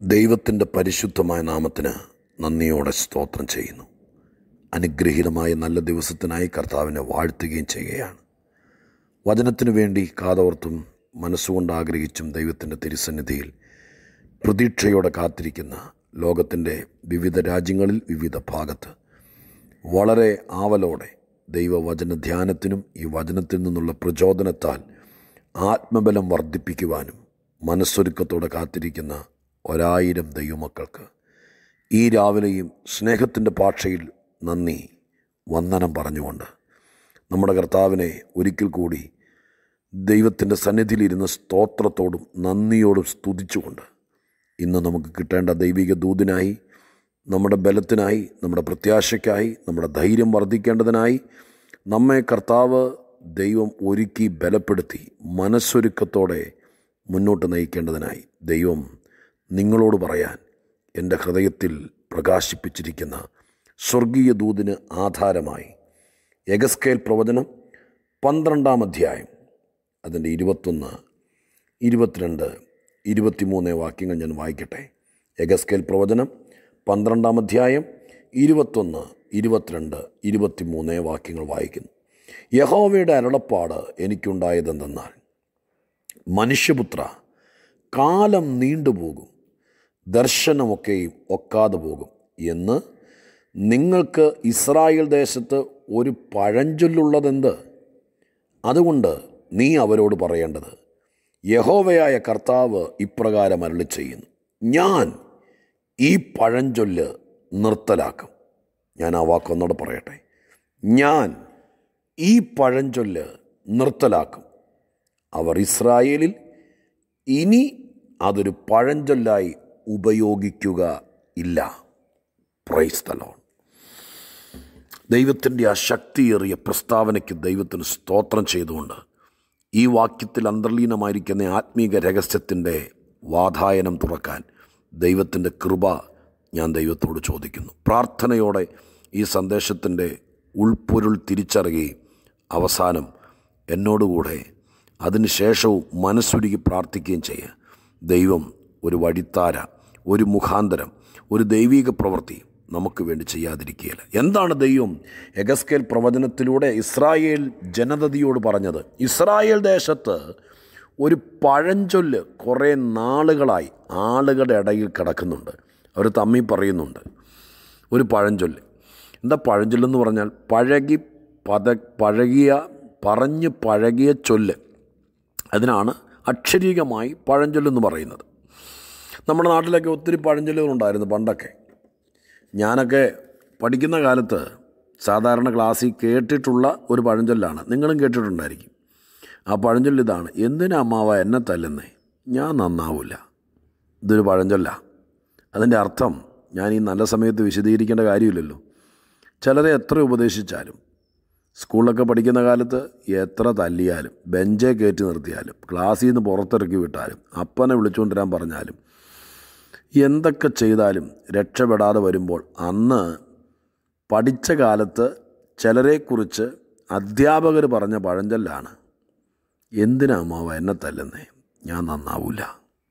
ദൈവത്തിൻ്റെ പരിശുദ്ധമായ നാമത്തിന് നന്ദിയോടെ സ്തോത്രം ചെയ്യുന്നു അനുഗ്രഹീതമായ നല്ല ദിവസത്തിനായി കർത്താവിനെ വാഴ്ത്തുകയും ചെയ്യുകയാണ് വചനത്തിനു വേണ്ടി കാതോർത്തും മനസ്സുകൊണ്ട് ആഗ്രഹിച്ചും ദൈവത്തിൻ്റെ തിരുസന്നിധിയിൽ പ്രതീക്ഷയോടെ കാത്തിരിക്കുന്ന ലോകത്തിൻ്റെ വിവിധ രാജ്യങ്ങളിൽ വിവിധ ഭാഗത്ത് വളരെ ആവലോടെ ദൈവവചന ധ്യാനത്തിനും ഈ വചനത്തിൽ നിന്നുള്ള പ്രചോദനത്താൽ ആത്മബലം വർദ്ധിപ്പിക്കുവാനും മനസ്സൊരുക്കത്തോടെ കാത്തിരിക്കുന്ന ഒരായിരം ദൈവമക്കൾക്ക് ഈ രാവിലെയും സ്നേഹത്തിൻ്റെ ഭാഷയിൽ നന്ദി വന്ദനം പറഞ്ഞുകൊണ്ട് നമ്മുടെ കർത്താവിനെ ഒരിക്കൽ കൂടി ദൈവത്തിൻ്റെ സന്നിധിയിലിരുന്ന് സ്തോത്രത്തോടും നന്ദിയോടും സ്തുതിച്ചുകൊണ്ട് ഇന്ന് നമുക്ക് കിട്ടേണ്ട ദൈവിക ദൂതിനായി നമ്മുടെ ബലത്തിനായി നമ്മുടെ പ്രത്യാശയ്ക്കായി നമ്മുടെ ധൈര്യം വർദ്ധിക്കേണ്ടതിനായി നമ്മെ കർത്താവ് ദൈവം ഒരുക്കി ബലപ്പെടുത്തി മനസ്സൊരുക്കത്തോടെ മുന്നോട്ട് നയിക്കേണ്ടതിനായി ദൈവം നിങ്ങളോട് പറയാൻ എൻ്റെ ഹൃദയത്തിൽ പ്രകാശിപ്പിച്ചിരിക്കുന്ന സ്വർഗീയ ദൂതിന് ആധാരമായി എഗസ്കേൽ പ്രവചനം പന്ത്രണ്ടാം അധ്യായം അതിൻ്റെ ഇരുപത്തൊന്ന് ഇരുപത്തിരണ്ട് ഇരുപത്തിമൂന്ന് വാക്യങ്ങൾ ഞാൻ വായിക്കട്ടെ എഗസ്കേൽ പ്രവചനം പന്ത്രണ്ടാം അധ്യായം ഇരുപത്തൊന്ന് ഇരുപത്തിരണ്ട് ഇരുപത്തിമൂന്ന് വാക്യങ്ങൾ വായിക്കുന്നു യഹോവയുടെ അരുളപ്പാട് എനിക്കുണ്ടായതെന്തെന്നാൽ മനുഷ്യപുത്ര കാലം നീണ്ടുപോകും ദർശനമൊക്കെയും ഒക്കാതെ പോകും എന്ന് നിങ്ങൾക്ക് ഇസ്രായേൽ ദേശത്ത് ഒരു പഴഞ്ചൊല്ലുള്ളതെന്ത് അതുകൊണ്ട് നീ അവരോട് പറയേണ്ടത് യഹോവയായ കർത്താവ് ഇപ്രകാരം അരുളി ചെയ്യുന്നു ഞാൻ ഈ പഴഞ്ചൊല്ല് നിർത്തലാക്കും ഞാൻ ആ വാക്കൊന്നോടെ പറയട്ടെ ഞാൻ ഈ പഴഞ്ചൊല്ല് നിർത്തലാക്കും അവർ ഇസ്രായേലിൽ ഇനി അതൊരു പഴഞ്ചൊല്ലായി ഉപയോഗിക്കുക ഇല്ല പ്രൈസ് തലോൺ ദൈവത്തിൻ്റെ ആ ശക്തിയേറിയ പ്രസ്താവനയ്ക്ക് ദൈവത്തിന് സ്തോത്രം ചെയ്തുകൊണ്ട് ഈ വാക്യത്തിൽ അന്തർലീനമായിരിക്കുന്ന ആത്മീക രഹസ്യത്തിൻ്റെ വാതായനം തുറക്കാൻ ദൈവത്തിൻ്റെ കൃപ ഞാൻ ദൈവത്തോട് ചോദിക്കുന്നു പ്രാർത്ഥനയോടെ ഈ സന്ദേശത്തിൻ്റെ ഉൾപ്പൊരുൾ തിരിച്ചറിയുകയും അവസാനം എന്നോടുകൂടെ അതിനുശേഷവും മനസ്സുരുകി പ്രാർത്ഥിക്കുകയും ചെയ്യുക ദൈവം ഒരു വഴിത്താര ഒരു മുഖാന്തരം ഒരു ദൈവിക പ്രവൃത്തി നമുക്ക് വേണ്ടി ചെയ്യാതിരിക്കുകയില്ല എന്താണ് ദൈവം എഗസ്കേൽ പ്രവചനത്തിലൂടെ ഇസ്രായേൽ ജനതയോട് പറഞ്ഞത് ഇസ്രായേൽ ദേശത്ത് ഒരു പഴഞ്ചൊല്ല് കുറേ നാളുകളായി ആളുകളുടെ ഇടയിൽ കിടക്കുന്നുണ്ട് അവർ തമ്മി പറയുന്നുണ്ട് ഒരു പഴഞ്ചൊല്ല് എന്താ പഴഞ്ചൊല്ലെന്ന് പറഞ്ഞാൽ പഴകി പത പഴകിയ പറഞ്ഞ് പഴകിയ ചൊല്ല് അതിനാണ് അക്ഷരീകമായി പഴഞ്ചൊല്ലെന്ന് പറയുന്നത് നമ്മുടെ നാട്ടിലൊക്കെ ഒത്തിരി പഴഞ്ചൊല്ലുകളുണ്ടായിരുന്നു പണ്ടൊക്കെ ഞാനൊക്കെ പഠിക്കുന്ന കാലത്ത് സാധാരണ ക്ലാസ്സിൽ കേട്ടിട്ടുള്ള ഒരു പഴഞ്ചൊല്ലാണ് നിങ്ങളും കേട്ടിട്ടുണ്ടായിരിക്കും ആ പഴഞ്ചൊല്ല് ഇതാണ് എന്തിനാ അമ്മാവ എന്നെ തല്ലുന്നേ ഞാൻ നന്നാവില്ല ഇതൊരു പഴഞ്ചൊല്ല അതിൻ്റെ അർത്ഥം ഞാൻ ഈ നല്ല സമയത്ത് വിശദീകരിക്കേണ്ട കാര്യമില്ലല്ലോ ചിലരെ എത്ര ഉപദേശിച്ചാലും സ്കൂളിലൊക്കെ പഠിക്കുന്ന കാലത്ത് എത്ര തല്ലിയാലും ബെഞ്ചേ കയറ്റി നിർത്തിയാലും ക്ലാസ്സിൽ നിന്ന് പുറത്തിറക്കി വിട്ടാലും അപ്പനെ വിളിച്ചുകൊണ്ടിരാൻ പറഞ്ഞാലും എന്തൊക്കെ ചെയ്താലും രക്ഷപ്പെടാതെ വരുമ്പോൾ അന്ന് പഠിച്ച കാലത്ത് ചിലരെക്കുറിച്ച് അധ്യാപകർ പറഞ്ഞ പഴഞ്ചൊല്ലാണ് എന്തിനാ അമ്മാവ എന്നെ തല്ലുന്നേ ഞാൻ നന്നാവില്ല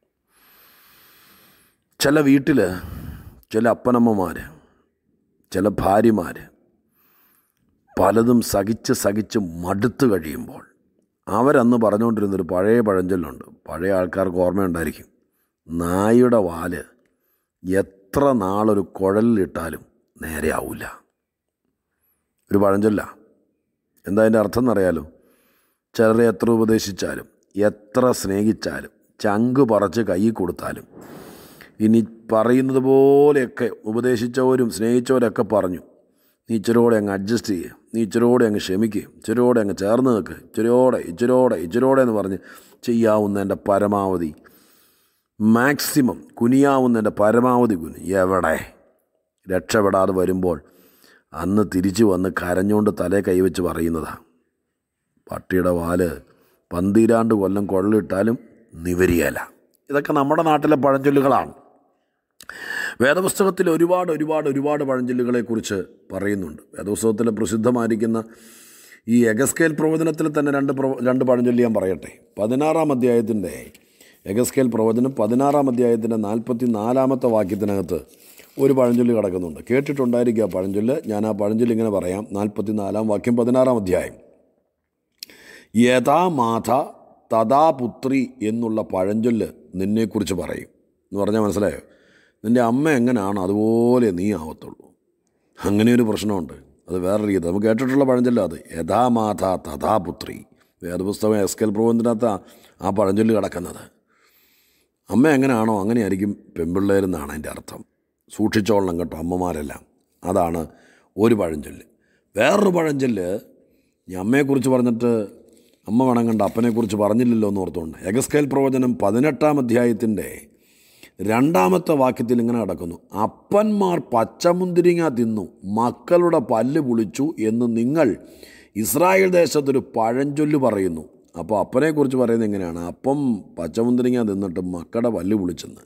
ചില വീട്ടിൽ ചില അപ്പനമ്മമാർ ചില ഭാര്യമാർ പലതും സഹിച്ച് സഹിച്ച് മടുത്തു കഴിയുമ്പോൾ അവരന്ന് പറഞ്ഞുകൊണ്ടിരുന്നൊരു പഴയ പഴഞ്ചൊല്ലുണ്ട് പഴയ ആൾക്കാർക്ക് ഓർമ്മയുണ്ടായിരിക്കും നായുടെ വാല് എത്ര നാളൊരു കുഴലിലിട്ടാലും നേരെയാവില്ല ഒരു പഴഞ്ചൊല്ല എന്താ അതിൻ്റെ അർത്ഥം എന്നറിയാലോ ചിലരെ എത്ര ഉപദേശിച്ചാലും എത്ര സ്നേഹിച്ചാലും ചങ്ക് പറച്ച് കൈ കൊടുത്താലും ഇനി പറയുന്നത് പോലെയൊക്കെ ഉപദേശിച്ചവരും സ്നേഹിച്ചവരൊക്കെ പറഞ്ഞു നീ ഇച്ചിരോടെ അങ്ങ് അഡ്ജസ്റ്റ് ചെയ്യുക നീ ഇച്ചിരോടെ അങ്ങ് ക്ഷമിക്കുക ഇച്ചിരോടെ അങ്ങ് ചേർന്ന് നിൽക്കുക ഇച്ചിരോടെ ഇച്ചിരോടെ ഇച്ചിരോടെ എന്ന് പറഞ്ഞ് ചെയ്യാവുന്നതിൻ്റെ പരമാവധി മാക്സിമം കുനിയാവുന്നതിൻ്റെ പരമാവധി കുനി എവിടെ രക്ഷപ്പെടാതെ വരുമ്പോൾ അന്ന് തിരിച്ചു വന്ന് കരഞ്ഞുകൊണ്ട് തലേ കൈവച്ച് പറയുന്നതാണ് പട്ടിയുടെ വാല് പന്തിരാണ്ട് കൊല്ലം കൊള്ളിട്ടാലും നിവരിയല ഇതൊക്കെ നമ്മുടെ നാട്ടിലെ പഴഞ്ചൊല്ലുകളാണ് വേദപുസ്തകത്തിൽ ഒരുപാട് ഒരുപാട് ഒരുപാട് പഴഞ്ചൊല്ലുകളെക്കുറിച്ച് പറയുന്നുണ്ട് വേദപുസ്തകത്തിൽ പ്രസിദ്ധമായിരിക്കുന്ന ഈ എഗസ്കേൽ പ്രവചനത്തിൽ തന്നെ രണ്ട് പ്രവ രണ്ട് പഴഞ്ചൊല്ലി ഞാൻ പറയട്ടെ പതിനാറാം അധ്യായത്തിൻ്റെ എഗസ്കേൽ പ്രവചനം പതിനാറാം അധ്യായത്തിൻ്റെ നാൽപ്പത്തി നാലാമത്തെ വാക്യത്തിനകത്ത് ഒരു പഴഞ്ചൊല്ല് കിടക്കുന്നുണ്ട് കേട്ടിട്ടുണ്ടായിരിക്കുക ആ പഴഞ്ചൊല്ല് ഞാൻ ആ പഴഞ്ചൊല്ല് ഇങ്ങനെ പറയാം നാൽപ്പത്തി നാലാം വാക്യം പതിനാറാം അധ്യായം യഥാ മാധ തഥാ പുത്രി എന്നുള്ള പഴഞ്ചൊല്ല് നിന്നെക്കുറിച്ച് പറയും എന്ന് പറഞ്ഞാൽ മനസ്സിലായോ നിൻ്റെ അമ്മ എങ്ങനെയാണോ അതുപോലെ നീ ആവത്തുള്ളൂ അങ്ങനെ ഒരു പ്രശ്നമുണ്ട് അത് വേറെ രീതി നമുക്ക് കേട്ടിട്ടുള്ള പഴഞ്ചൊല്ല അത് യഥാ മാധ തഥാ പുത്രി വേദപുസ്തകം എസ്കൽ പ്രബന്ധത്തിനകത്ത് ആ പഴഞ്ചൊല്ല് കിടക്കുന്നത് അമ്മ എങ്ങനെയാണോ അങ്ങനെയായിരിക്കും പെൺപിള്ളേരെന്നാണ് അതിൻ്റെ അർത്ഥം സൂക്ഷിച്ചോളണം കേട്ടോ അമ്മമാരെല്ലാം അതാണ് ഒരു പഴഞ്ചൊല്ല് വേറൊരു പഴഞ്ചൊല്ല് ഈ അമ്മയെക്കുറിച്ച് പറഞ്ഞിട്ട് അമ്മ വണങ്ങണ്ട അപ്പനെക്കുറിച്ച് പറഞ്ഞില്ലല്ലോ എന്ന് ഓർത്തുകൊണ്ട് എഗസ്കേൽ പ്രവചനം പതിനെട്ടാം അധ്യായത്തിൻ്റെ രണ്ടാമത്തെ വാക്യത്തിൽ ഇങ്ങനെ കിടക്കുന്നു അപ്പന്മാർ പച്ചമുന്തിരിങ്ങ തിന്നു മക്കളുടെ പല്ല് പുളിച്ചു എന്ന് നിങ്ങൾ ഇസ്രായേൽ ദേശത്തൊരു പഴഞ്ചൊല്ല് പറയുന്നു അപ്പോൾ അപ്പനെക്കുറിച്ച് പറയുന്നത് എങ്ങനെയാണ് അപ്പം പച്ചമുന്തിരിങ്ങ തിന്നിട്ട് മക്കളുടെ പല്ല് പുളിച്ചെന്ന്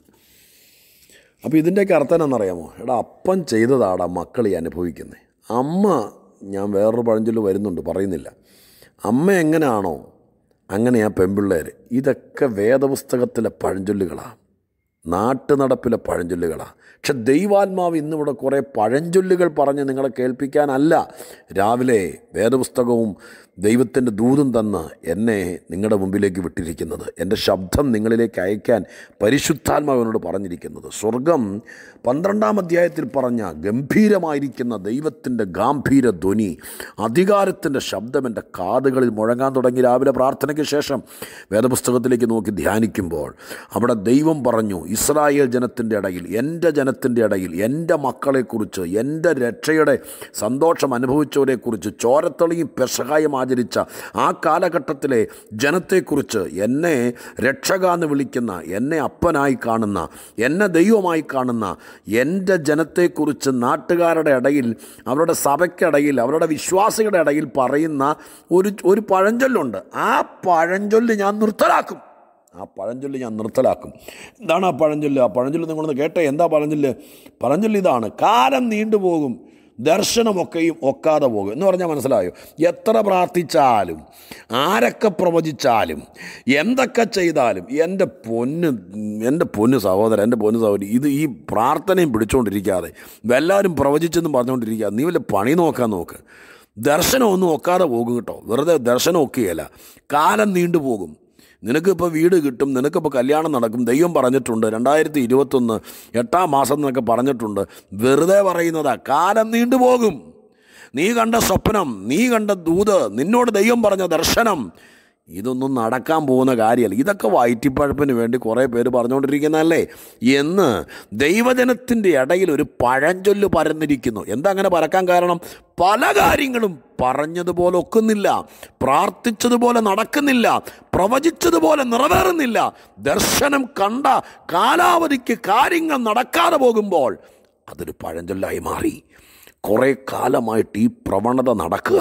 അപ്പോൾ ഇതിൻ്റെയൊക്കെ അർത്ഥം എന്നറിയാമോ എടാ അപ്പൻ ചെയ്തതാടാ മക്കൾ ഈ അനുഭവിക്കുന്നത് അമ്മ ഞാൻ വേറൊരു പഴഞ്ചൊല്ല് വരുന്നുണ്ട് പറയുന്നില്ല അമ്മ എങ്ങനെയാണോ അങ്ങനെയാ പെൺപിള്ളേർ ഇതൊക്കെ വേദപുസ്തകത്തിലെ പഴഞ്ചൊല്ലുകളാണ് നാട്ടുനടപ്പിലെ പഴഞ്ചൊല്ലുകളാണ് പക്ഷെ ദൈവാത്മാവ് ഇന്നിവിടെ കുറേ പഴഞ്ചൊല്ലുകൾ പറഞ്ഞ് നിങ്ങളെ കേൾപ്പിക്കാനല്ല രാവിലെ വേദപുസ്തകവും ദൈവത്തിൻ്റെ ദൂതും തന്ന് എന്നെ നിങ്ങളുടെ മുമ്പിലേക്ക് വിട്ടിരിക്കുന്നത് എൻ്റെ ശബ്ദം നിങ്ങളിലേക്ക് അയക്കാൻ പരിശുദ്ധാത്മാവിനോട് പറഞ്ഞിരിക്കുന്നത് സ്വർഗം പന്ത്രണ്ടാം അധ്യായത്തിൽ പറഞ്ഞ ഗംഭീരമായിരിക്കുന്ന ദൈവത്തിൻ്റെ ഗാംഭീര ധ്വനി അധികാരത്തിൻ്റെ ശബ്ദം എൻ്റെ കാതുകളിൽ മുഴങ്ങാൻ തുടങ്ങി രാവിലെ പ്രാർത്ഥനയ്ക്ക് ശേഷം വേദപുസ്തകത്തിലേക്ക് നോക്കി ധ്യാനിക്കുമ്പോൾ അവിടെ ദൈവം പറഞ്ഞു ഇസ്രായേൽ ജനത്തിൻ്റെ ഇടയിൽ എൻ്റെ ജനത്തിൻ്റെ ഇടയിൽ എൻ്റെ മക്കളെക്കുറിച്ച് എൻ്റെ രക്ഷയുടെ സന്തോഷം അനുഭവിച്ചവരെക്കുറിച്ച് ചോരത്തളിയും പെസഹായും ആചരിച്ച ആ കാലഘട്ടത്തിലെ ജനത്തെക്കുറിച്ച് എന്നെ രക്ഷക എന്ന് വിളിക്കുന്ന എന്നെ അപ്പനായി കാണുന്ന എന്നെ ദൈവമായി കാണുന്ന എൻ്റെ ജനത്തെക്കുറിച്ച് നാട്ടുകാരുടെ ഇടയിൽ അവരുടെ സഭയ്ക്കിടയിൽ അവരുടെ വിശ്വാസികളുടെ ഇടയിൽ പറയുന്ന ഒരു ഒരു പഴഞ്ചൊല്ലുണ്ട് ആ പഴഞ്ചൊല്ല് ഞാൻ നിർത്തലാക്കും ആ പഴഞ്ചൊല്ല് ഞാൻ നിർത്തലാക്കും എന്താണ് ആ പഴഞ്ചൊല്ല് ആ പഴഞ്ചൊല്ല് നിങ്ങളൊന്ന് കേട്ടെ എന്താ പഴഞ്ചൊല്ല് പഴഞ്ചൊല്ല് ഇതാണ് കാലം നീണ്ടുപോകും ദർശനമൊക്കെയും ഒക്കാതെ പോകും എന്ന് പറഞ്ഞാൽ മനസ്സിലായോ എത്ര പ്രാർത്ഥിച്ചാലും ആരൊക്കെ പ്രവചിച്ചാലും എന്തൊക്കെ ചെയ്താലും എൻ്റെ പൊന്ന് എൻ്റെ പൊന്ന് സഹോദരൻ എൻ്റെ പൊന്ന് സഹോദരി ഇത് ഈ പ്രാർത്ഥനയും പിടിച്ചുകൊണ്ടിരിക്കാതെ എല്ലാവരും പ്രവചിച്ചെന്നും പറഞ്ഞുകൊണ്ടിരിക്കുക നീ വല്ല പണി നോക്കാൻ നോക്ക് ദർശനമൊന്നും ഒക്കാതെ പോകും കേട്ടോ വെറുതെ ദർശനം ഒക്കുകയല്ല കാലം നീണ്ടുപോകും നിനക്കിപ്പോൾ വീട് കിട്ടും നിനക്കിപ്പോൾ കല്യാണം നടക്കും ദൈവം പറഞ്ഞിട്ടുണ്ട് രണ്ടായിരത്തി ഇരുപത്തൊന്ന് എട്ടാം മാസം എന്നൊക്കെ പറഞ്ഞിട്ടുണ്ട് വെറുതെ പറയുന്നതാ കാലം നീണ്ടുപോകും നീ കണ്ട സ്വപ്നം നീ കണ്ട ദൂത് നിന്നോട് ദൈവം പറഞ്ഞ ദർശനം ഇതൊന്നും നടക്കാൻ പോകുന്ന കാര്യമല്ല ഇതൊക്കെ വയറ്റിപ്പഴപ്പിന് വേണ്ടി കുറേ പേര് പറഞ്ഞുകൊണ്ടിരിക്കുന്നതല്ലേ എന്ന് ദൈവജനത്തിൻ്റെ ഇടയിൽ ഒരു പഴഞ്ചൊല്ല് പരന്നിരിക്കുന്നു എന്താ അങ്ങനെ പരക്കാൻ കാരണം പല കാര്യങ്ങളും പറഞ്ഞതുപോലെ ഒക്കുന്നില്ല പ്രാർത്ഥിച്ചതുപോലെ നടക്കുന്നില്ല പ്രവചിച്ചതുപോലെ നിറവേറുന്നില്ല ദർശനം കണ്ട കാലാവധിക്ക് കാര്യങ്ങൾ നടക്കാതെ പോകുമ്പോൾ അതൊരു പഴഞ്ചൊല്ലായി മാറി കുറേ കാലമായിട്ട് ഈ പ്രവണത നടക്കുക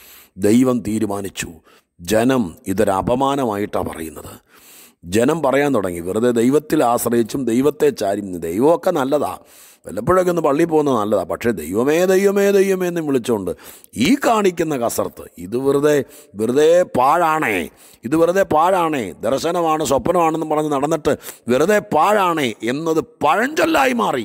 ദൈവം തീരുമാനിച്ചു ജനം ഇതൊരു അപമാനമായിട്ടാണ് പറയുന്നത് ജനം പറയാൻ തുടങ്ങി വെറുതെ ദൈവത്തിൽ ആശ്രയിച്ചും ദൈവത്തെ ചാരി ദൈവമൊക്കെ നല്ലതാ വല്ലപ്പോഴൊക്കെ ഒന്ന് പള്ളിയിൽ പോകുന്നത് നല്ലതാണ് പക്ഷേ ദൈവമേ ദൈവമേ ദൈവമേ എന്ന് വിളിച്ചുകൊണ്ട് ഈ കാണിക്കുന്ന കസർത്ത് ഇത് വെറുതെ വെറുതെ പാഴാണേ ഇത് വെറുതെ പാഴാണേ ദർശനമാണ് സ്വപ്നമാണെന്ന് പറഞ്ഞ് നടന്നിട്ട് വെറുതെ പാഴാണേ എന്നത് പഴഞ്ചൊല്ലായി മാറി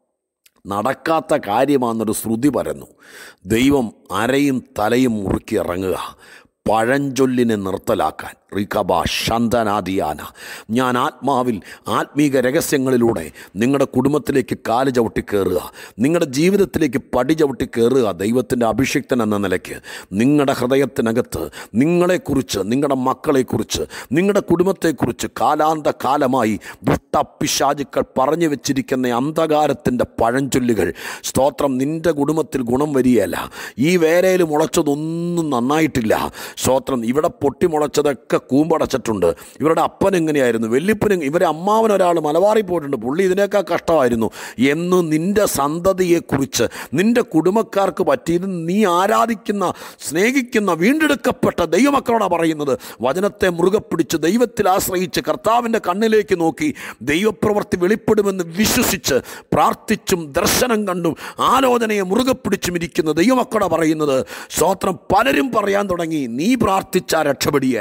നടക്കാത്ത കാര്യമാണെന്നൊരു ശ്രുതി പരന്നു ദൈവം അരയും തലയും മുറുക്കി ഇറങ്ങുക പഴഞ്ചൊല്ലിനെ നിർത്തലാക്കാൻ റിഖബ ശന്തനാദിയാന ഞാൻ ആത്മാവിൽ ആത്മീക രഹസ്യങ്ങളിലൂടെ നിങ്ങളുടെ കുടുംബത്തിലേക്ക് കാല് ചവിട്ടി കയറുക നിങ്ങളുടെ ജീവിതത്തിലേക്ക് പടി ചവിട്ടി കയറുക ദൈവത്തിൻ്റെ അഭിഷിക്തൻ എന്ന നിലയ്ക്ക് നിങ്ങളുടെ ഹൃദയത്തിനകത്ത് നിങ്ങളെക്കുറിച്ച് നിങ്ങളുടെ മക്കളെക്കുറിച്ച് നിങ്ങളുടെ കുടുംബത്തെക്കുറിച്ച് കാലാന്ത കാലമായി ദുഷ്ടപ്പിശാചുക്കൾ പറഞ്ഞു വെച്ചിരിക്കുന്ന അന്ധകാരത്തിൻ്റെ പഴഞ്ചൊല്ലുകൾ സ്തോത്രം നിൻ്റെ കുടുംബത്തിൽ ഗുണം വരികയല്ല ഈ വേരയിൽ മുളച്ചതൊന്നും നന്നായിട്ടില്ല സ്തോത്രം ഇവിടെ പൊട്ടിമുളച്ചതൊക്കെ കൂമ്പടച്ചിട്ടുണ്ട് ഇവരുടെ അപ്പൻ എങ്ങനെയായിരുന്നു വെല്ലിപ്പന് ഇവരെ അമ്മാവൻ ഒരാൾ മലബാറിൽ പോയിട്ടുണ്ട് പുള്ളി ഇതിനേക്കാൾ കഷ്ടമായിരുന്നു എന്ന് നിൻ്റെ സന്തതിയെക്കുറിച്ച് നിൻ്റെ കുടുംബക്കാർക്ക് പറ്റിയത് നീ ആരാധിക്കുന്ന സ്നേഹിക്കുന്ന വീണ്ടെടുക്കപ്പെട്ട ദൈവമക്കളോടാണ് പറയുന്നത് വചനത്തെ മുറുകെ പിടിച്ച് ദൈവത്തിൽ ആശ്രയിച്ച് കർത്താവിൻ്റെ കണ്ണിലേക്ക് നോക്കി ദൈവപ്രവൃത്തി വെളിപ്പെടുമെന്ന് വിശ്വസിച്ച് പ്രാർത്ഥിച്ചും ദർശനം കണ്ടും ആലോചനയെ മുറുകെ പിടിച്ചും ഇരിക്കുന്ന ദൈവമക്കളോട് പറയുന്നത് സ്തോത്രം പലരും പറയാൻ തുടങ്ങി നീ പ്രാർത്ഥിച്ചാൽ രക്ഷപ്പെടുകയല്ല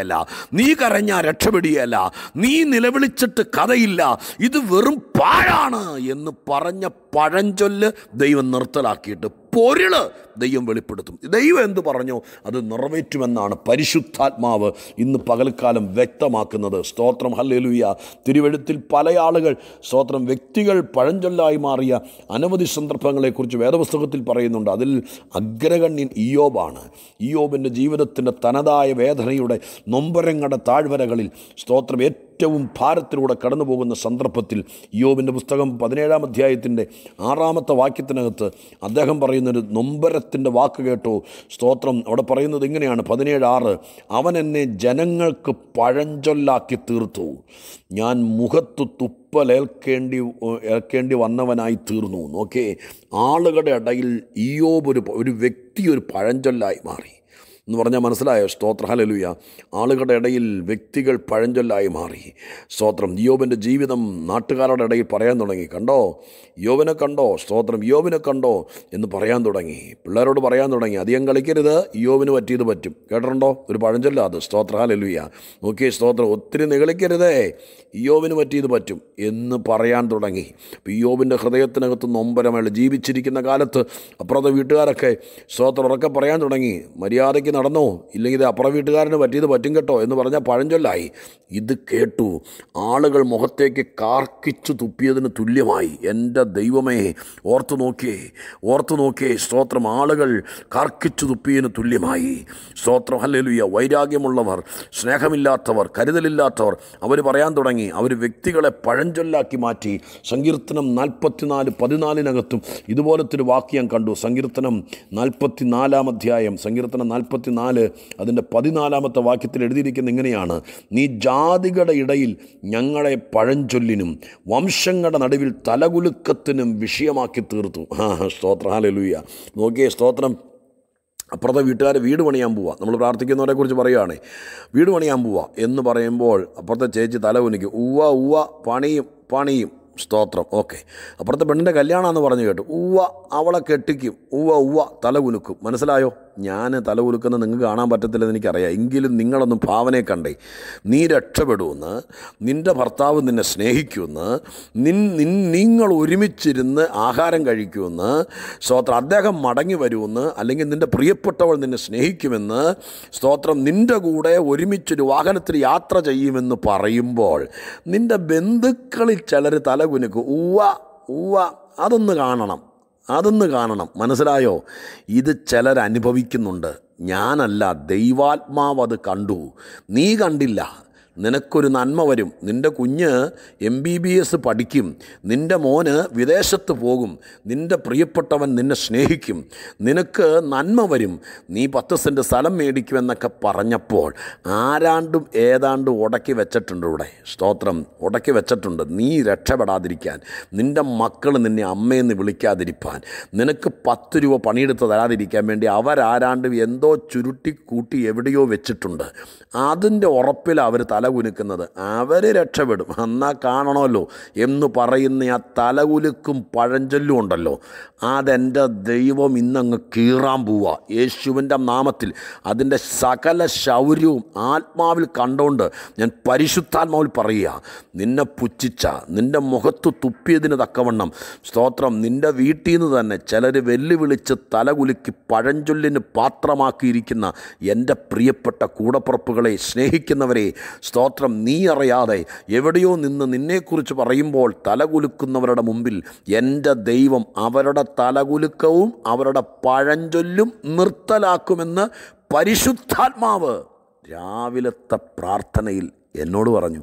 നീ കരഞ്ഞാൽ രക്ഷപ്പെടുകയല്ല നീ നിലവിളിച്ചിട്ട് കഥയില്ല ഇത് വെറും പാഴാണ് എന്ന് പറഞ്ഞ പഴഞ്ചൊല്ല് ദൈവം നിർത്തലാക്കിയിട്ട് പൊരുള് ദൈവം വെളിപ്പെടുത്തും ദൈവം എന്ത് പറഞ്ഞോ അത് നിറവേറ്റുമെന്നാണ് പരിശുദ്ധാത്മാവ് ഇന്ന് പകൽക്കാലം വ്യക്തമാക്കുന്നത് സ്തോത്രം ഹല്ലേലൂയ തിരുവഴുത്തിൽ പല ആളുകൾ സ്തോത്രം വ്യക്തികൾ പഴഞ്ചൊല്ലായി മാറിയ അനവധി സന്ദർഭങ്ങളെക്കുറിച്ച് വേദപുസ്തകത്തിൽ പറയുന്നുണ്ട് അതിൽ അഗ്രഗണ്യൻ ഇയോബാണ് ഇയോബിൻ്റെ ജീവിതത്തിൻ്റെ തനതായ വേദനയുടെ നൊമ്പരങ്ങളുടെ താഴ്വരകളിൽ സ്തോത്രം ഏറ്റവും ഭാരത്തിലൂടെ കടന്നു പോകുന്ന സന്ദർഭത്തിൽ യോബിൻ്റെ പുസ്തകം പതിനേഴാം അധ്യായത്തിൻ്റെ ആറാമത്തെ വാക്യത്തിനകത്ത് അദ്ദേഹം പറയുന്നൊരു നൊമ്പരത്തിൻ്റെ വാക്ക് കേട്ടോ സ്തോത്രം അവിടെ പറയുന്നത് ഇങ്ങനെയാണ് പതിനേഴ് ആറ് അവൻ എന്നെ ജനങ്ങൾക്ക് പഴഞ്ചൊല്ലാക്കി തീർത്തു ഞാൻ മുഖത്ത് തുപ്പലേൽക്കേണ്ടി ഏൽക്കേണ്ടി വന്നവനായി തീർന്നു നോക്കേ ആളുകളുടെ ഇടയിൽ ഇയോബ് ഒരു ഒരു വ്യക്തി ഒരു പഴഞ്ചൊല്ലായി മാറി എന്ന് പറഞ്ഞാൽ മനസ്സിലായോ സ്തോത്ര ഹലലുയ ആളുകളുടെ ഇടയിൽ വ്യക്തികൾ പഴഞ്ചൊല്ലായി മാറി സ്തോത്രം യോബിൻ്റെ ജീവിതം നാട്ടുകാരുടെ ഇടയിൽ പറയാൻ തുടങ്ങി കണ്ടോ യോബിനെ കണ്ടോ സ്തോത്രം യോബിനെ കണ്ടോ എന്ന് പറയാൻ തുടങ്ങി പിള്ളേരോട് പറയാൻ തുടങ്ങി അധികം കളിക്കരുത് യോബിന് പറ്റിയത് പറ്റും കേട്ടിട്ടുണ്ടോ ഒരു പഴഞ്ചൊല്ല അത് സ്തോത്ര ഹലലുയ നോക്കിയേ സ്തോത്രം ഒത്തിരി നിഗളിക്കരുതേ യോബിന് പറ്റിയത് പറ്റും എന്ന് പറയാൻ തുടങ്ങി അപ്പോൾ യോബിൻ്റെ ഹൃദയത്തിനകത്ത് നൊമ്പരമേള ജീവിച്ചിരിക്കുന്ന കാലത്ത് അപ്പുറത്തെ വീട്ടുകാരൊക്കെ സ്തോത്രം ഉറക്കെ പറയാൻ തുടങ്ങി മര്യാദയ്ക്ക് നടന്നോ ഇല്ലെങ്കിൽ ഇത് അപ്പുറ വീട്ടുകാരന് പറ്റിയത് പറ്റും കേട്ടോ എന്ന് പറഞ്ഞാൽ പഴഞ്ചൊല്ലായി ഇത് കേട്ടു ആളുകൾ മുഖത്തേക്ക് കാർക്കിച്ചു തുപ്പിയതിന് തുല്യമായി എൻ്റെ ദൈവമേ ഓർത്തു നോക്കിയേ ഓർത്തു നോക്കിയേ സ്തോത്രം ആളുകൾ കാർക്കിച്ചു തുപ്പിയതിന് തുല്യമായി സ്തോത്രം ഹല്ലേലൂയ വൈരാഗ്യമുള്ളവർ സ്നേഹമില്ലാത്തവർ കരുതലില്ലാത്തവർ അവർ പറയാൻ തുടങ്ങി അവർ വ്യക്തികളെ പഴഞ്ചൊല്ലാക്കി മാറ്റി സങ്കീർത്തനം നാൽപ്പത്തിനാല് പതിനാലിനകത്തും ഇതുപോലത്തെ ഒരു വാക്യം കണ്ടു സങ്കീർത്തനം നാൽപ്പത്തി നാലാം അധ്യായം സങ്കീർത്തനം നാൽപ്പത്തി നാല് അതിൻ്റെ പതിനാലാമത്തെ വാക്യത്തിൽ എഴുതിയിരിക്കുന്ന ഇങ്ങനെയാണ് നീ ജാതികളുടെ ഇടയിൽ ഞങ്ങളെ പഴഞ്ചൊല്ലിനും വംശങ്ങളുടെ നടുവിൽ തലകുലുക്കത്തിനും വിഷയമാക്കി തീർത്തു ആ സ്തോത്ര ഹാലലൂയ നോക്കിയേ സ്തോത്രം അപ്പുറത്തെ വീട്ടുകാരെ വീട് പണിയാൻ പോവുക നമ്മൾ പ്രാർത്ഥിക്കുന്നവരെ കുറിച്ച് പറയുകയാണ് വീട് പണിയാൻ പോവുക എന്ന് പറയുമ്പോൾ അപ്പുറത്തെ ചേച്ചി തല കുനിക്കും ഉവ്വ ഉവ്വ പണിയും പണിയും സ്തോത്രം ഓക്കെ അപ്പുറത്തെ പെണ്ണിൻ്റെ കല്യാണമെന്ന് പറഞ്ഞു കേട്ടു ഉവ്വ അവളെ കെട്ടിക്കും ഉവ്വ ഉവ്വ തല കുലുക്കും മനസ്സിലായോ ഞാൻ തല കുലുക്കുന്നത് നിങ്ങൾക്ക് കാണാൻ പറ്റത്തില്ലെന്ന് എനിക്കറിയാം എങ്കിലും നിങ്ങളൊന്ന് ഭാവനയെ കണ്ടേ നീ രക്ഷപ്പെടുമെന്ന് നിൻ്റെ ഭർത്താവ് നിന്നെ സ്നേഹിക്കുമെന്ന് നിൻ നിൻ നിങ്ങൾ ഒരുമിച്ചിരുന്ന് ആഹാരം കഴിക്കുമെന്ന് സ്തോത്രം അദ്ദേഹം മടങ്ങി വരുമെന്ന് അല്ലെങ്കിൽ നിൻ്റെ പ്രിയപ്പെട്ടവൾ നിന്നെ സ്നേഹിക്കുമെന്ന് സ്തോത്രം നിൻ്റെ കൂടെ ഒരുമിച്ചൊരു വാഹനത്തിൽ യാത്ര ചെയ്യുമെന്ന് പറയുമ്പോൾ നിൻ്റെ ബന്ധുക്കളിൽ ചിലർ തല കുനുക്കും ഉവ്വ ഉവ്വ അതൊന്ന് കാണണം അതൊന്ന് കാണണം മനസ്സിലായോ ഇത് ചിലർ അനുഭവിക്കുന്നുണ്ട് ഞാനല്ല ദൈവാത്മാവ് അത് കണ്ടു നീ കണ്ടില്ല നിനക്കൊരു നന്മ വരും നിൻ്റെ കുഞ്ഞ് എം ബി ബി എസ് പഠിക്കും നിൻ്റെ മോന് വിദേശത്ത് പോകും നിൻ്റെ പ്രിയപ്പെട്ടവൻ നിന്നെ സ്നേഹിക്കും നിനക്ക് നന്മ വരും നീ പത്ത് സെൻറ്റ് സ്ഥലം മേടിക്കുമെന്നൊക്കെ പറഞ്ഞപ്പോൾ ആരാണ്ടും ഏതാണ്ടും ഉടക്കി വെച്ചിട്ടുണ്ട് ഇവിടെ സ്തോത്രം ഉടക്കി വെച്ചിട്ടുണ്ട് നീ രക്ഷപ്പെടാതിരിക്കാൻ നിൻ്റെ മക്കൾ നിന്നെ അമ്മയെന്ന് വിളിക്കാതിരിക്കാൻ നിനക്ക് പത്ത് രൂപ പണിയെടുത്ത് തരാതിരിക്കാൻ വേണ്ടി അവരാരാണ്ടും എന്തോ ചുരുട്ടി കൂട്ടി എവിടെയോ വെച്ചിട്ടുണ്ട് അതിൻ്റെ ഉറപ്പിൽ അവർ തല കുലുക്കുന്നത് അവർ രക്ഷപ്പെടും എന്നാൽ കാണണമല്ലോ എന്ന് പറയുന്ന ആ തലകുലുക്കും പഴഞ്ചൊല്ലും ഉണ്ടല്ലോ അതെൻ്റെ ദൈവം ഇന്നങ്ങ് കീറാൻ പോവുക യേശുവിൻ്റെ നാമത്തിൽ അതിൻ്റെ സകല ശൗര്യവും ആത്മാവിൽ കണ്ടുകൊണ്ട് ഞാൻ പരിശുദ്ധാത്മാവിൽ പറയുക നിന്നെ പുച്ഛിച്ച നിൻ്റെ മുഖത്ത് തുപ്പിയതിന് തക്കവണ്ണം സ്തോത്രം നിൻ്റെ വീട്ടിൽ നിന്ന് തന്നെ ചിലർ വെല്ലുവിളിച്ച് തലകുലുക്കി പഴഞ്ചൊല്ലിന് പാത്രമാക്കിയിരിക്കുന്ന എൻ്റെ പ്രിയപ്പെട്ട കൂടപ്പുറപ്പുകളെ സ്നേഹിക്കുന്നവരെ സ്തോത്രം നീ അറിയാതെ എവിടെയോ നിന്ന് നിന്നെക്കുറിച്ച് പറയുമ്പോൾ തലകുലുക്കുന്നവരുടെ മുമ്പിൽ എൻ്റെ ദൈവം അവരുടെ തലകുലുക്കവും അവരുടെ പഴഞ്ചൊല്ലും നിർത്തലാക്കുമെന്ന് പരിശുദ്ധാത്മാവ് രാവിലത്തെ പ്രാർത്ഥനയിൽ എന്നോട് പറഞ്ഞു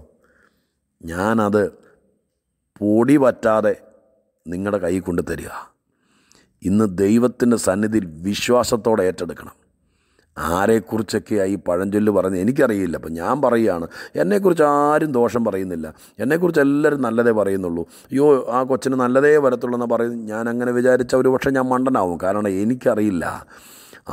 ഞാനത് പൊടി പറ്റാതെ നിങ്ങളുടെ കൈ കൊണ്ട് തരിക ഇന്ന് ദൈവത്തിൻ്റെ സന്നിധിയിൽ വിശ്വാസത്തോടെ ഏറ്റെടുക്കണം ആരെക്കുറിച്ചൊക്കെയാണ് ഈ പഴഞ്ചൊല്ല് പറഞ്ഞ് എനിക്കറിയില്ല അപ്പം ഞാൻ പറയുകയാണ് എന്നെക്കുറിച്ച് ആരും ദോഷം പറയുന്നില്ല എന്നെക്കുറിച്ച് എല്ലാവരും നല്ലതേ പറയുന്നുള്ളൂ അയ്യോ ആ കൊച്ചിന് നല്ലതേ വരത്തുള്ളൂ എന്ന് പറയും ഞാൻ അങ്ങനെ വിചാരിച്ച ഒരു പക്ഷേ ഞാൻ മണ്ടനാവും കാരണം എനിക്കറിയില്ല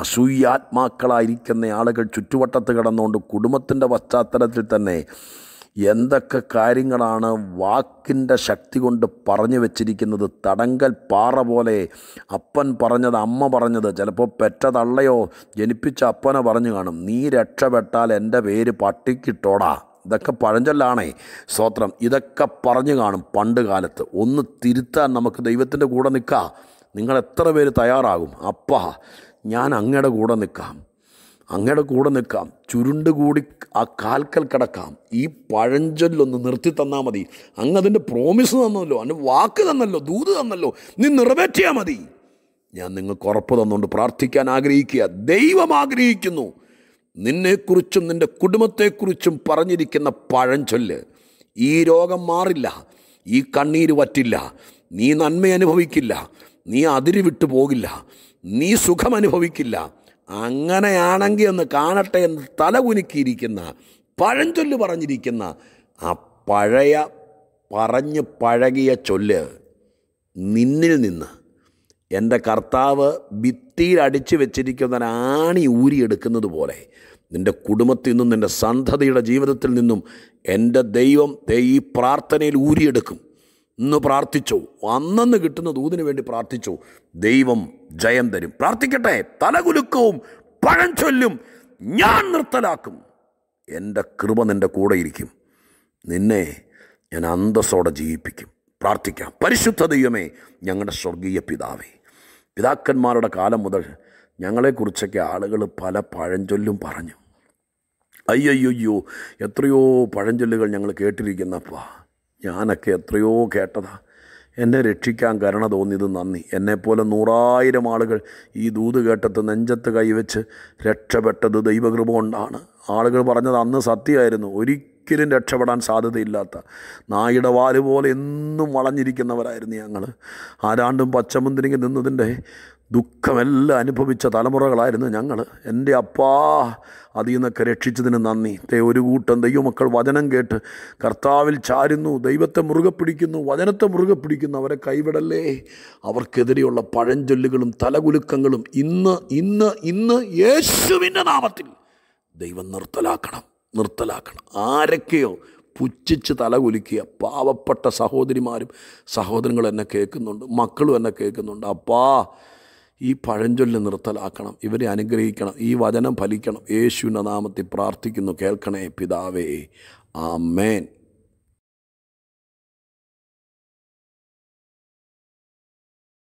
അസൂയാത്മാക്കളായിരിക്കുന്ന ആളുകൾ ചുറ്റുവട്ടത്ത് കിടന്നുകൊണ്ട് കുടുംബത്തിൻ്റെ പശ്ചാത്തലത്തിൽ തന്നെ എന്തൊക്കെ കാര്യങ്ങളാണ് വാക്കിൻ്റെ ശക്തി കൊണ്ട് പറഞ്ഞു വെച്ചിരിക്കുന്നത് തടങ്കൽ പാറ പോലെ അപ്പൻ പറഞ്ഞത് അമ്മ പറഞ്ഞത് ചിലപ്പോൾ പെറ്റ തള്ളയോ ജനിപ്പിച്ച അപ്പനെ പറഞ്ഞു കാണും നീ രക്ഷപ്പെട്ടാൽ എൻ്റെ പേര് പട്ടിക്കിട്ടോടാ ഇതൊക്കെ പഴഞ്ചൊല്ലാണേ സ്തോത്രം ഇതൊക്കെ പറഞ്ഞു കാണും പണ്ട് കാലത്ത് ഒന്ന് തിരുത്താൻ നമുക്ക് ദൈവത്തിൻ്റെ കൂടെ നിൽക്കാം നിങ്ങൾ എത്ര പേര് തയ്യാറാകും അപ്പാ ഞാൻ അങ്ങയുടെ കൂടെ നിൽക്കാം അങ്ങയുടെ കൂടെ നിൽക്കാം ചുരുണ്ട് കൂടി ആ കാൽക്കൽ കിടക്കാം ഈ പഴഞ്ചൊല്ലൊന്ന് നിർത്തി തന്നാൽ മതി അങ്ങ് അതിൻ്റെ പ്രോമിസ് തന്നല്ലോ അതിൻ്റെ വാക്ക് തന്നല്ലോ ദൂത് തന്നല്ലോ നീ നിറവേറ്റിയാൽ മതി ഞാൻ നിങ്ങൾക്ക് ഉറപ്പ് തന്നുകൊണ്ട് പ്രാർത്ഥിക്കാൻ ആഗ്രഹിക്കുക ദൈവം ആഗ്രഹിക്കുന്നു നിന്നെക്കുറിച്ചും നിൻ്റെ കുടുംബത്തെക്കുറിച്ചും പറഞ്ഞിരിക്കുന്ന പഴഞ്ചൊല്ല് ഈ രോഗം മാറില്ല ഈ കണ്ണീര് വറ്റില്ല നീ നന്മ അനുഭവിക്കില്ല നീ അതിര് വിട്ടു പോകില്ല നീ സുഖം അനുഭവിക്കില്ല അങ്ങനെയാണെങ്കിൽ ഒന്ന് കാണട്ടെ എന്ന് തലകുലുക്കിയിരിക്കുന്ന പഴഞ്ചൊല്ല് പറഞ്ഞിരിക്കുന്ന ആ പഴയ പറഞ്ഞ് പഴകിയ ചൊല്ല് നിന്നിൽ നിന്ന് എൻ്റെ കർത്താവ് ഭിത്തിയിൽ അടിച്ചു വെച്ചിരിക്കുന്ന ഒരു ആണി ഊരിയെടുക്കുന്നത് പോലെ നിൻ്റെ കുടുംബത്തിൽ നിന്നും നിൻ്റെ സന്തതിയുടെ ജീവിതത്തിൽ നിന്നും എൻ്റെ ദൈവം ദേ ഈ പ്രാർത്ഥനയിൽ ഊരിയെടുക്കും ഇന്ന് പ്രാർത്ഥിച്ചോ അന്നന്ന് കിട്ടുന്ന ദൂതിന് വേണ്ടി പ്രാർത്ഥിച്ചോ ദൈവം ജയം തരും പ്രാർത്ഥിക്കട്ടെ തലകുലുക്കവും പഴഞ്ചൊല്ലും ഞാൻ നിർത്തലാക്കും എൻ്റെ കൃപ നിൻ്റെ കൂടെ ഇരിക്കും നിന്നെ ഞാൻ അന്തസ്സോടെ ജീവിപ്പിക്കും പ്രാർത്ഥിക്കാം പരിശുദ്ധ ദൈവമേ ഞങ്ങളുടെ സ്വർഗീയ പിതാവേ പിതാക്കന്മാരുടെ കാലം മുതൽ ഞങ്ങളെക്കുറിച്ചൊക്കെ ആളുകൾ പല പഴഞ്ചൊല്ലും പറഞ്ഞു അയ്യയ്യോ എത്രയോ പഴഞ്ചൊല്ലുകൾ ഞങ്ങൾ കേട്ടിരിക്കുന്നപ്പാ ഞാനൊക്കെ എത്രയോ കേട്ടതാ എന്നെ രക്ഷിക്കാൻ കരുണ തോന്നിയത് നന്ദി എന്നെപ്പോലെ നൂറായിരം ആളുകൾ ഈ ദൂത് കേട്ടത്ത് നെഞ്ചത്ത് കൈവച്ച് രക്ഷപ്പെട്ടത് ദൈവകൃപ കൊണ്ടാണ് ആളുകൾ പറഞ്ഞത് അന്ന് സത്യമായിരുന്നു ഒരിക്കലും രക്ഷപ്പെടാൻ സാധ്യതയില്ലാത്ത നായുടെ വാല് പോലെ എന്നും വളഞ്ഞിരിക്കുന്നവരായിരുന്നു ഞങ്ങൾ ആരാണ്ടും പച്ചമുന്തിരിങ്ങി നിന്നതിൻ്റെ ദുഃഖമെല്ലാം അനുഭവിച്ച തലമുറകളായിരുന്നു ഞങ്ങൾ എൻ്റെ അപ്പാ അതിൽ നിന്നൊക്കെ രക്ഷിച്ചതിന് നന്ദി ദേ ഒരു കൂട്ടം ദൈവമക്കൾ വചനം കേട്ട് കർത്താവിൽ ചാരുന്നു ദൈവത്തെ മുറുകെ പിടിക്കുന്നു വചനത്തെ മുറുകെ പിടിക്കുന്നു അവരെ കൈവിടല്ലേ അവർക്കെതിരെയുള്ള പഴഞ്ചൊല്ലുകളും തലകുലുക്കങ്ങളും ഇന്ന് ഇന്ന് ഇന്ന് യേശുവിൻ്റെ നാമത്തിൽ ദൈവം നിർത്തലാക്കണം നിർത്തലാക്കണം ആരൊക്കെയോ പുച്ഛിച്ച് തലകുലുക്കിയ പാവപ്പെട്ട സഹോദരിമാരും സഹോദരങ്ങളും എന്നെ കേൾക്കുന്നുണ്ട് മക്കളും എന്നെ കേൾക്കുന്നുണ്ട് അപ്പാ ഈ പഴഞ്ചൊല്ല് നിർത്തലാക്കണം ഇവരെ അനുഗ്രഹിക്കണം ഈ വചനം ഫലിക്കണം യേശുവിൻ്റെ നാമത്തിൽ പ്രാർത്ഥിക്കുന്നു കേൾക്കണേ പിതാവേ ആമേൻ